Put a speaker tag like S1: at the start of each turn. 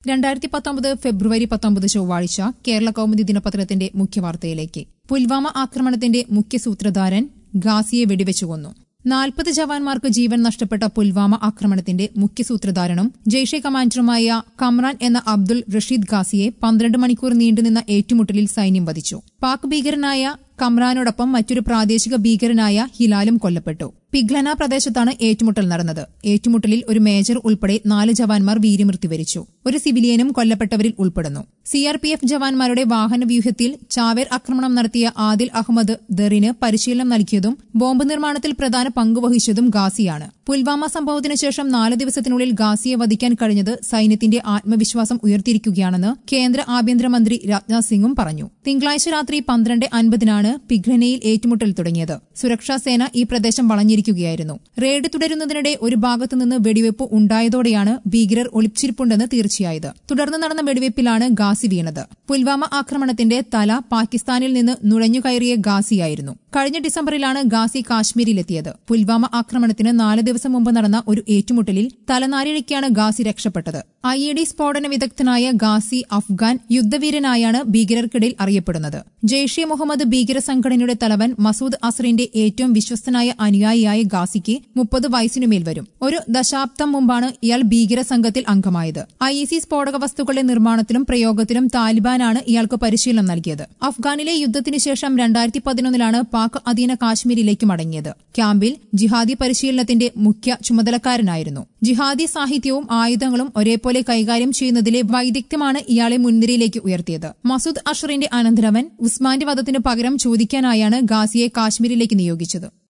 S1: രണ്ടായിരത്തി പത്തൊമ്പത് ഫെബ്രുവരി പത്തൊമ്പത് ചൊവ്വാഴ്ച കേരള കൗമുദി ദിനപത്രത്തിന്റെ മുഖ്യവാർത്തയിലേക്ക് പുൽവാമ ആക്രമണത്തിന്റെ മുഖ്യ സൂത്രധാരൻ ഗാസിയെ വെടിവെച്ചു കൊന്നു നാൽപ്പത് ജവാന്മാർക്ക് ജീവൻ നഷ്ടപ്പെട്ട പുൽവാമ ആക്രമണത്തിന്റെ മുഖ്യ സൂത്രധാരനും ജെയ്ഷെ കമാൻഡറുമായ കമ്രാൻ എന്ന അബ്ദുൾ റഷീദ് ഗാസിയെ പന്ത്രണ്ട് മണിക്കൂർ നീണ്ടുനിന്ന ഏറ്റുമുട്ടലിൽ സൈന്യം വധിച്ചു പാക് ഭീകരനായ കമ്രാനോടൊപ്പം മറ്റൊരു പ്രാദേശിക ഭീകരനായ ഹിലാലും കൊല്ലപ്പെട്ടു പിഗ്ലന പ്രദേശത്താണ് ഏറ്റുമുട്ടൽ നടന്നത് ഏറ്റുമുട്ടലിൽ ഒരു മേജർ ഉൾപ്പെടെ നാല് ജവാന്മാർ വീരമൃത്യു വരിച്ചു ഒരു സിവിലിയനും കൊല്ലപ്പെട്ടവരിൽ ഉൾപ്പെടുന്നു സിആർപിഎഫ് ജവാന്മാരുടെ വാഹനവ്യൂഹത്തിൽ ചാവേർ ആക്രമണം നടത്തിയ ആദിൽ അഹമ്മദ് ദറിന് പരിശീലനം നൽകിയതും ബോംബ് നിർമ്മാണത്തിൽ പ്രധാന പങ്കുവഹിച്ചതും ഗാസിയാണ് പുൽവാമ സംഭവത്തിനു ശേഷം നാല് ദിവസത്തിനുള്ളിൽ ഗാസിയെ വധിക്കാൻ കഴിഞ്ഞത് സൈന്യത്തിന്റെ ആത്മവിശ്വാസം ഉയർത്തിയിരിക്കുകയാണെന്ന് കേന്ദ്ര ആഭ്യന്തരമന്ത്രി രാജ്നാഥ് സിംഗും പറഞ്ഞു തിങ്കളാഴ്ച രാത്രി പന്ത്രണ്ട് അൻപതിനാണ് പിഘ്ലനയിൽ ഏറ്റുമുട്ടൽ തുടങ്ങിയത് സുരക്ഷാ സേന ഈ പ്രദേശം വളഞ്ഞിരിക്കുകയായിരുന്നു റെയ്ഡ് തുടരുന്നതിനിടെ ഒരു ഭാഗത്തുനിന്ന് വെടിവെപ്പ് ഉണ്ടായതോടെയാണ് ഭീകരർ ഒളിച്ചിരിപ്പുണ്ടെന്ന് തീർച്ചയായത് തുടർന്ന് നടന്ന വെടിവെപ്പിലാണ് ഗാസി വീണത് പുൽവാമ ആക്രമണത്തിന്റെ തല പാകിസ്ഥാനിൽ നിന്ന് നുഴഞ്ഞുകയറിയ ഗാസിയായിരുന്നു കഴിഞ്ഞ ഡിസംബറിലാണ് ഗാസി കാശ്മീരിലെത്തിയത് പുൽവാമ ആക്രമണത്തിന് നാല് ദിവസം മുമ്പ് നടന്ന ഒരു ഏറ്റുമുട്ടലിൽ തലനാരിഴയ്ക്കാണ് ഗാസി രക്ഷപ്പെട്ടത് ഐ ഇ ഡി സ്ഫോടന വിദഗ്ധനായ ഗാസി അഫ്ഗാൻ യുദ്ധവീരനായാണ് ഭീകരർക്കിടയിൽ അറിയപ്പെടുന്നത് ജെയ്ഷെ മുഹമ്മദ് ഭീകര സംഘടനയുടെ തലവൻ മസൂദ് അസറിന്റെ ഏറ്റവും വിശ്വസ്തനായ അനുയായിയായ ഗാസിക്ക് മുപ്പത് വയസ്സിനുമേൽ വരും ഒരു ദശാബ്ദം മുമ്പാണ് ഇയാൾ ഭീകര സംഘത്തിൽ അംഗമായത് ഐ ഇ സി സ്ഫോടക വസ്തുക്കളുടെ നിർമ്മാണത്തിലും പ്രയോഗത്തിലും താലിബാനാണ് ഇയാൾക്ക് പരിശീലനം നൽകിയത് അഫ്ഗാനിലെ യുദ്ധത്തിനു ശേഷം രണ്ടായിരത്തി പതിനൊന്നിലാണ് പാക് അധീന കാശ്മീരിലേക്ക് മടങ്ങിയത് ക്യാമ്പിൽ ജിഹാദി പരിശീലനത്തിന്റെ മുഖ്യ ചുമതലക്കാരനായിരുന്നു ജിഹാദി സാഹിത്യവും ആയുധങ്ങളും ഒരേപോലെ കൈകാര്യം ചെയ്യുന്നതിലെ വൈദഗ്ധ്യമാണ് ഇയാളെ മുൻനിരയിലേക്ക് ഉയർത്തിയത് മസൂദ് അഷറിന്റെ അനന്തരവൻ ഉസ്മാന്റെ വധത്തിനു പകരം ചോദിക്കാനായാണ് ഗാസിയെ കാശ്മീരിലേക്ക് നിയോഗിച്ചത്